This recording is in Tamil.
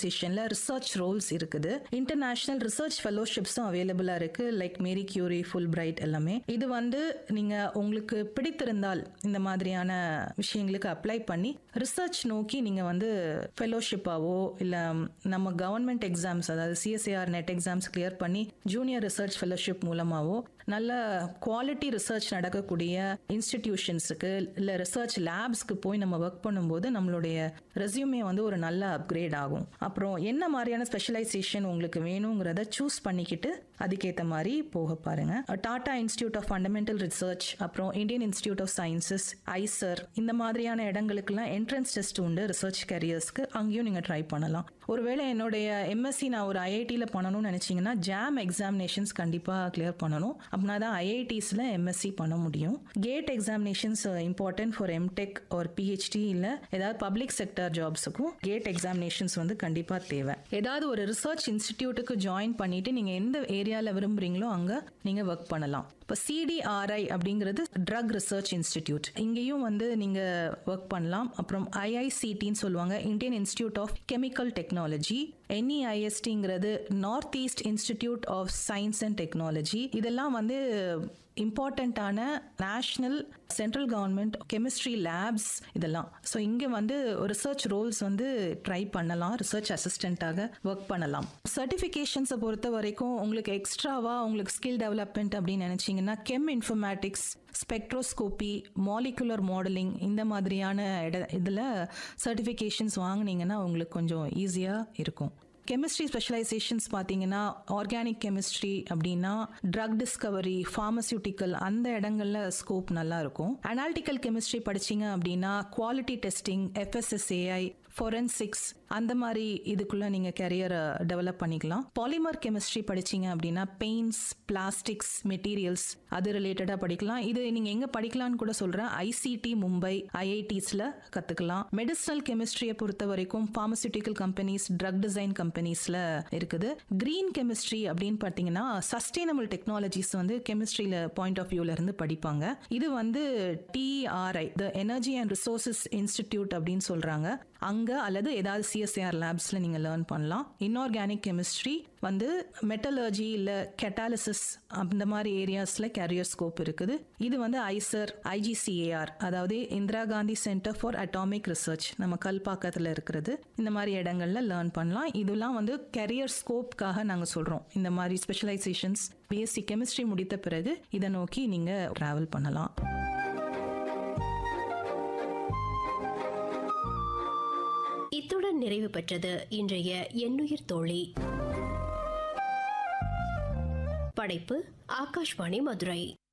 ஆர்கனைசேஷன்ல ரிசர்ச் ரோல்ஸ் இருக்குது இன்டர்நேஷனல் ரிசர்ச் ஃபெலோஷிப்ஸும் அவைலபிளா இருக்கு like Marie Curie Fulbright எல்லாமே இது வந்து நீங்க உங்களுக்கு பிடித்திருந்தால் இந்த மாதிரியான விஷயங்களுக்கு அப்ளை பண்ணி ரிசர்ச் நோக்கி நீங்க வந்து ஃபெலோஷிப்பாவோ இல்ல நம்ம கவர்மெண்ட் எக்ஸாம்ஸ் அதாவது சிஎஸ்ஏஆர் நெட் எக்ஸாம்ஸ் கிளியர் பண்ணி ஜூனியர் ரிசர்ச் ஃபெலோஷிப் மூலமாவோ நல்ல குவாலிட்டி ரிசர்ச் நடக்கக்கூடிய இன்ஸ்டிடியூஷன்ஸுக்கு இல்ல ரிசர்ச் லேப்ஸ்க்கு போய் நம்ம ஒர்க் பண்ணும்போது நம்மளுடைய ரெஸ்யூமே வந்து ஒரு நல்ல அப்கிரேட் ஆகும் அப்புறம் என்ன மாதிரியான ஸ்பெஷலைசேஷன் உங்களுக்கு வேணுங்கிறத சூஸ் பண்ணிக்கிட்டு அதுக்கேற்ற மாதிரி போக பாருங்க Tata institute of fundamental research அப்புறம் Indian institute of sciences IISER இந்த மாதிரியான இடங்களுக்குலாம் என்ட்ரன்ஸ் டெஸ்ட் உண்டு ரிசர்ச் கரியர்ஸ்க்கு அங்கேயும் நீங்கள் ட்ரை பண்ணலாம் ஒருவேளை என்னுடைய எம்எஸ்சி நான் ஒரு ஐஐடியில் பண்ணணும்னு நினச்சிங்கன்னா ஜாம் எக்ஸாமினேஷன்ஸ் கண்டிப்பாக கிளியர் பண்ணணும் அப்படின்னா தான் ஐஐடிஸில் எம்எஸ்சி பண்ண முடியும் GATE examinations important for MTech ஒரு பிஹெச்டி இல்லை ஏதாவது பப்ளிக் செக்டர் ஜாப்ஸுக்கும் கேட் எக்ஸாமினேஷன்ஸ் வந்து கண்டிப்பாக தேவை ஏதாவது ஒரு ரிசர்ச் இன்ஸ்டிடியூட்டுக்கு ஜாயின் பண்ணிட்டு நீங்கள் எந்த ஏரியாவில் விரும்புறீங்களோ அங்கே நீங்கள் ஒர்க் பண்ணலாம் இப்போ சிடிஆர்ஐ அப்படிங்கிறது ட்ரக் ரிசர்ச் இன்ஸ்டிடியூட் இங்கேயும் வந்து நீங்கள் ஒர்க் பண்ணலாம் அப்புறம் ஐஐசிடின்னு சொல்லுவாங்க Indian institute of chemical technology என்இஐஎஸ்டிங்கிறது north east institute of science and technology இதெல்லாம் வந்து இம்பார்ட்டண்ட்டான national central government chemistry labs இதெல்லாம் ஸோ இங்கே வந்து ரிசர்ச் ரோல்ஸ் வந்து ட்ரை பண்ணலாம் ரிசர்ச் அசிஸ்டண்ட்டாக ஒர்க் பண்ணலாம் சர்டிஃபிகேஷன்ஸை பொறுத்த வரைக்கும் உங்களுக்கு எக்ஸ்ட்ராவாக உங்களுக்கு ஸ்கில் டெவலப்மெண்ட் அப்படின்னு நினச்சிங்கன்னா chem informatics spectroscopy molecular modelling இந்த மாதிரியான இட இதில் சர்டிஃபிகேஷன்ஸ் வாங்கினீங்கன்னா உங்களுக்கு கொஞ்சம் ஈஸியாக இருக்கும் கெமிஸ்ட்ரி ஸ்பெஷலைசேஷன்ஸ் பார்த்தீங்கன்னா ஆர்கானிக் கெமிஸ்ட்ரி அப்படின்னா ட்ரக் டிஸ்கவரி ஃபார்மசியூட்டிக்கல் அந்த இடங்கள்ல ஸ்கோப் நல்லா இருக்கும் அனாலிட்டிக்கல் கெமிஸ்ட்ரி படிச்சீங்க அப்படின்னா குவாலிட்டி டெஸ்டிங் எஃப்எஸ்எஸ்ஏஐ ஃபொரென்சிக்ஸ் அந்த மாதிரி இதுக்குள்ள நீங்க கெரியரை டெவலப் பண்ணிக்கலாம் பாலிமர் கெமிஸ்ட்ரி படிச்சீங்க அப்படின்னா பெயிண்ட்ஸ் பிளாஸ்டிக்ஸ் மெட்டீரியல்ஸ் அது ரிலேட்டடா படிக்கலாம் இது நீங்க எங்க படிக்கலாம்னு கூட சொல்றேன் ஐசிடி மும்பை ஐஐடிஸ்ல கத்துக்கலாம் மெடிசனல் கெமிஸ்ட்ரியை பொறுத்த வரைக்கும் பார்மசியூட்டிக்கல் கம்பெனிஸ் ட்ரக் டிசைன் கம்பெனிஸ்ல இருக்குது கிரீன் கெமிஸ்ட்ரி அப்படின்னு பார்த்தீங்கன்னா சஸ்டைனபிள் டெக்னாலஜிஸ் வந்து கெமிஸ்ட்ரியில பாயிண்ட் ஆஃப் வியூல இருந்து படிப்பாங்க இது வந்து TERI the energy and resources institute அப்படின்னு சொல்றாங்க அங்க அல்லது ஏதாவது சிஎஸ்ஏஆர் லேப்ஸ்ல நீங்க லேர்ன் பண்ணலாம் இன்ஆர்கானிக் கெமிஸ்ட்ரி வந்து மெட்டலர்ஜி இல்ல கெட்டாலிசிஸ் அந்த மாதிரி ஏரியாஸ்ல கேரியர் ஸ்கோப் இருக்குது இது வந்து ஐசர் ஐஜிசிஏஆர் அதாவது Indira Gandhi centre for atomic research நம்ம கல்பாக்கத்தில் இருக்கிறது இந்த மாதிரி இடங்கள்ல லேர்ன் பண்ணலாம் இதெல்லாம் வந்து கெரியர் ஸ்கோப்காக நாங்கள் சொல்றோம் இந்த மாதிரி ஸ்பெஷலைசேஷன்ஸ் பிஎஸ்சி கெமிஸ்ட்ரி முடித்த பிறகு இதை நோக்கி நீங்க டிராவல் பண்ணலாம் இத்துடன் நிறைவு பெற்றது இன்றைய எண்ணுயிர் தோழி படைப்பு ஆகாஷ்வாணி மதுரை